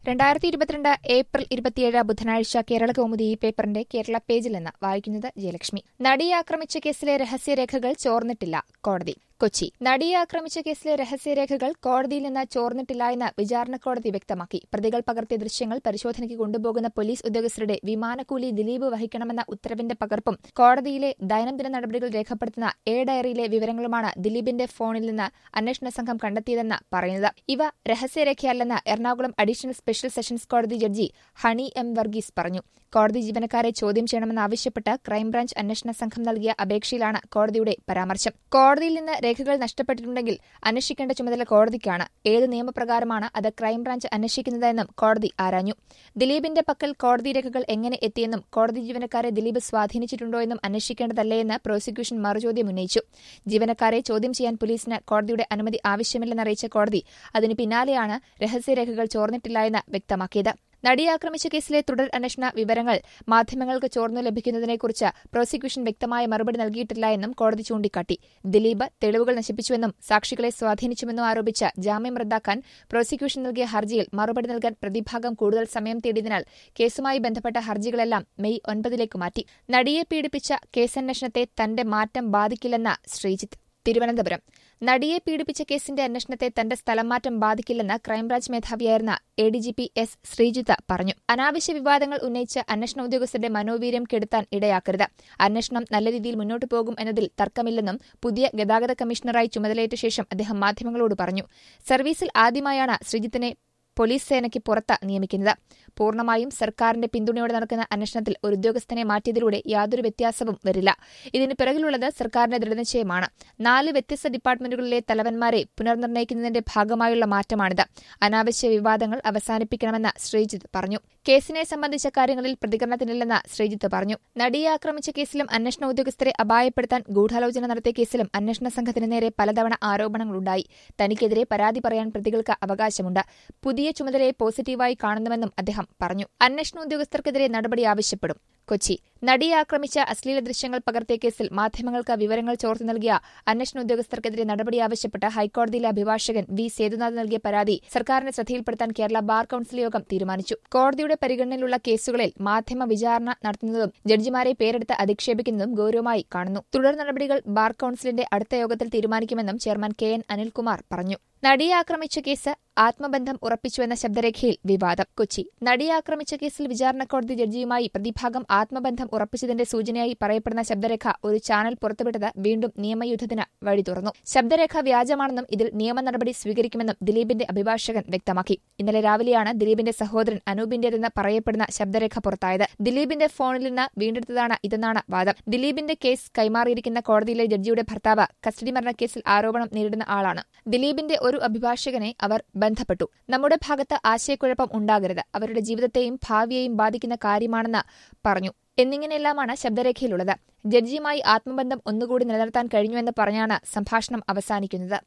രണ്ടായിരത്തി ഇരുപത്തിരണ്ട് ഏപ്രിൽ ഇരുപത്തിയേഴ് ബുധനാഴ്ച കേരള കൗമുദി ഈ പേപ്പറിന്റെ കേരള പേജിൽ നിന്ന് വായിക്കുന്നത് ജയലക്ഷ്മി നടിയെ ആക്രമിച്ച കേസിലെ രഹസ്യരേഖകൾ ചോർന്നിട്ടില്ല കോടതി കൊച്ചി നടിയെ ആക്രമിച്ച കേസിലെ രഹസ്യരേഖകൾ കോടതിയിൽ നിന്ന് ചോർന്നിട്ടില്ല എന്ന് വിചാരണ കോടതി വ്യക്തമാക്കി പ്രതികൾ പകർത്തിയ ദൃശ്യങ്ങൾ പരിശോധനയ്ക്ക് കൊണ്ടുപോകുന്ന പോലീസ് ഉദ്യോഗസ്ഥരുടെ വിമാനക്കൂലി ദിലീപ് വഹിക്കണമെന്ന ഉത്തരവിന്റെ പകർപ്പും കോടതിയിലെ ദൈനംദിന നടപടികൾ രേഖപ്പെടുത്തുന്ന എ ഡയറിയിലെ വിവരങ്ങളുമാണ് ദിലീപിന്റെ ഫോണിൽ നിന്ന് അന്വേഷണ സംഘം കണ്ടെത്തിയതെന്ന് പറയുന്നത് ഇവ രഹസ്യരേഖയല്ലെന്ന് എറണാകുളം അഡീഷണൽ സ്പെഷ്യൽ സെഷൻസ് കോടതി ജഡ്ജി ഹണി എം വർഗീസ് പറഞ്ഞു കോടതി ജീവനക്കാരെ ചോദ്യം ചെയ്യണമെന്നാവശ്യപ്പെട്ട് ക്രൈംബ്രാഞ്ച് അന്വേഷണ സംഘം നൽകിയ അപേക്ഷയിലാണ് കോടതിയുടെ പരാമർശം കോടതിയിൽ നിന്ന് രേഖകൾ നഷ്ടപ്പെട്ടിട്ടുണ്ടെങ്കിൽ അന്വേഷിക്കേണ്ട ചുമതല കോടതിക്കാണ് ഏത് നിയമപ്രകാരമാണ് അത് ക്രൈംബ്രാഞ്ച് അന്വേഷിക്കുന്നതെന്നും കോടതി ആരാഞ്ഞു ദിലീപിന്റെ പക്കൽ കോടതി രേഖകൾ എങ്ങനെ എത്തിയെന്നും കോടതി ജീവനക്കാരെ ദിലീപ് സ്വാധീനിച്ചിട്ടുണ്ടോ എന്നും അന്വേഷിക്കേണ്ടതല്ലേ എന്ന് പ്രോസിക്യൂഷൻ മറുചോദ്യം ഉന്നയിച്ചു ജീവനക്കാരെ ചോദ്യം ചെയ്യാൻ പോലീസിന് കോടതിയുടെ അനുമതി ആവശ്യമില്ലെന്നറിയിച്ച കോടതി അതിന് പിന്നാലെയാണ് രഹസ്യരേഖകൾ ചോർന്നിട്ടില്ല എന്ന് വ്യക്തമാക്കിയത് നടിയെ ആക്രമിച്ച കേസിലെ തുടർ അന്വേഷണ വിവരങ്ങൾ മാധ്യമങ്ങൾക്ക് ചോർന്നു ലഭിക്കുന്നതിനെക്കുറിച്ച് പ്രോസിക്യൂഷൻ വ്യക്തമായ മറുപടി നൽകിയിട്ടില്ല എന്നും കോടതി ചൂണ്ടിക്കാട്ടി ദിലീപ് തെളിവുകൾ നശിപ്പിച്ചുവെന്നും സാക്ഷികളെ സ്വാധീനിച്ചുവെന്നും ആരോപിച്ച് ജാമ്യം റദ്ദാക്കാൻ പ്രോസിക്യൂഷൻ നൽകിയ ഹർജിയിൽ മറുപടി നൽകാൻ പ്രതിഭാഗം കൂടുതൽ സമയം തേടിയതിനാൽ കേസുമായി ബന്ധപ്പെട്ട ഹർജികളെല്ലാം മെയ് ഒൻപതിലേക്ക് മാറ്റി നടിയെ പീഡിപ്പിച്ച കേസന്വേഷണത്തെ തന്റെ മാറ്റം ബാധിക്കില്ലെന്ന് ശ്രീജിത്ത് തിരുവനന്തപുരം നടിയെ പീഡിപ്പിച്ച കേസിന്റെ അന്വേഷണത്തെ തന്റെ സ്ഥലംമാറ്റം ബാധിക്കില്ലെന്ന് ക്രൈംബ്രാഞ്ച് മേധാവിയായിരുന്ന A D G P S Sreejith പറഞ്ഞു അനാവശ്യ വിവാദങ്ങൾ ഉന്നയിച്ച് അന്വേഷണ ഉദ്യോഗസ്ഥരുടെ മനോവീര്യം കെടുത്താൻ ഇടയാക്കരുത് അന്വേഷണം നല്ല രീതിയിൽ മുന്നോട്ടു പോകും എന്നതിൽ തർക്കമില്ലെന്നും പുതിയ ഗതാഗത കമ്മീഷണറായി ചുമതലയേറ്റ ശേഷം അദ്ദേഹം മാധ്യമങ്ങളോട് പറഞ്ഞു സർവീസിൽ ആദ്യമായാണ് ശ്രീജിത്തിനെ പോലീസ് സേനയ്ക്ക് പുറത്ത് നിയമിക്കുന്നത് പൂർണ്ണമായും സർക്കാരിന്റെ പിന്തുണയോടെ നടക്കുന്ന അന്വേഷണത്തിൽ ഒരു ഉദ്യോഗസ്ഥനെ മാറ്റിയതിലൂടെ യാതൊരു വ്യത്യാസവും വരില്ല ഇതിന് പിറകിലുള്ളത് സർക്കാരിന്റെ ദൃഢനിശ്ചയമാണ് നാല് വ്യത്യസ്ത ഡിപ്പാർട്ട്മെന്റുകളിലെ തലവന്മാരെ പുനർനിർണ്ണയിക്കുന്നതിന്റെ ഭാഗമായുള്ള മാറ്റമാണിത് അനാവശ്യ വിവാദങ്ങൾ അവസാനിപ്പിക്കണമെന്ന് ശ്രീജിത്ത് പറഞ്ഞു കേസിനെ സംബന്ധിച്ച കാര്യങ്ങളിൽ പ്രതികരണത്തിനില്ലെന്ന് ശ്രീജിത്ത് പറഞ്ഞു നടിയെ ആക്രമിച്ച കേസിലും അന്വേഷണ ഉദ്യോഗസ്ഥരെ അപായപ്പെടുത്താൻ ഗൂഢാലോചന നടത്തിയ കേസിലും അന്വേഷണ സംഘത്തിന് നേരെ പലതവണ ആരോപണങ്ങളുണ്ടായി തനിക്കെതിരെ പരാതി പറയാൻ പ്രതികൾക്ക് അവകാശമുണ്ട് പുതിയ ചുമതലയെ പോസിറ്റീവായി കാണുന്നുവെന്നും അദ്ദേഹം പറഞ്ഞു അന്വേഷണ ഉദ്യോഗസ്ഥർക്കെതിരെ നടപടി ആവശ്യപ്പെടും കൊച്ചി നടിയെ ആക്രമിച്ച അശ്ലീല ദൃശ്യങ്ങൾ പകർത്തിയ കേസിൽ മാധ്യമങ്ങൾക്ക് വിവരങ്ങൾ ചോർത്തി നൽകിയ അന്വേഷണ ഉദ്യോഗസ്ഥർക്കെതിരെ നടപടി ആവശ്യപ്പെട്ട് ഹൈക്കോടതിയിലെ അഭിഭാഷകൻ വി സേതുനാഥ് നൽകിയ പരാതി സർക്കാരിന്റെ ശ്രദ്ധയിൽപ്പെടുത്താൻ കേരള ബാർ കൌൺസിൽ യോഗം തീരുമാനിച്ചു കോടതിയുടെ പരിഗണനയിലുള്ള കേസുകളിൽ മാധ്യമ വിചാരണ നടത്തുന്നതും ജഡ്ജിമാരെ പേരെടുത്ത് അധിക്ഷേപിക്കുന്നതും ഗൌരവമായി കാണുന്നു തുടർ നടപടികൾ ബാർ കൌൺസിലിന്റെ അടുത്ത യോഗത്തിൽ തീരുമാനിക്കുമെന്നും ചെയർമാൻ കെ എൻ അനിൽകുമാർ പറഞ്ഞു നടിയെ ആക്രമിച്ച കേസ് ആത്മബന്ധം ഉറപ്പിച്ചുവെന്ന ശബ്ദരേഖയിൽ വിവാദം കൊച്ചി നടിയെ ആക്രമിച്ച കേസിൽ വിചാരണ കോടതി ജഡ്ജിയുമായി പ്രതിഭാഗം ആത്മബന്ധം ഉറപ്പിച്ചതിന്റെ സൂചനയായി പറയപ്പെടുന്ന ശബ്ദരേഖ ഒരു ചാനൽ പുറത്തുവിട്ടത് വീണ്ടും നിയമയുദ്ധത്തിന് വഴി തുറന്നു ശബ്ദരേഖ വ്യാജമാണെന്നും ഇതിൽ നിയമ നടപടി സ്വീകരിക്കുമെന്നും ദിലീപിന്റെ അഭിഭാഷകൻ വ്യക്തമാക്കി ഇന്നലെ രാവിലെയാണ് ദിലീപിന്റെ സഹോദരൻ അനൂപിന്റേതെന്ന് പറയപ്പെടുന്ന ശബ്ദരേഖ പുറത്തായത് ദിലീപിന്റെ ഫോണിൽ നിന്ന് വീണ്ടെടുത്തതാണ് ഇതെന്നാണ് വാദം ദിലീപിന്റെ കേസ് കൈമാറിയിരിക്കുന്ന കോടതിയിലെ ജഡ്ജിയുടെ ഭർത്താവ് കസ്റ്റഡി മരണക്കേസിൽ ആരോപണം നേരിടുന്ന ആളാണ് ദിലീപിന്റെ ഒരു അഭിഭാഷകനെ അവർ ബന്ധപ്പെട്ടു നമ്മുടെ ഭാഗത്ത് ആശയക്കുഴപ്പം ഉണ്ടാകരുത് അവരുടെ ജീവിതത്തെയും ഭാവിയെയും ബാധിക്കുന്ന കാര്യമാണെന്ന് പറഞ്ഞു എന്നിങ്ങനെയെല്ലാമാണ് ശബ്ദരേഖയിലുള്ളത് ജഡ്ജിയുമായി ആത്മബന്ധം ഒന്നുകൂടി നിലനിർത്താൻ കഴിഞ്ഞുവെന്ന് പറഞ്ഞാണ് സംഭാഷണം അവസാനിക്കുന്നത്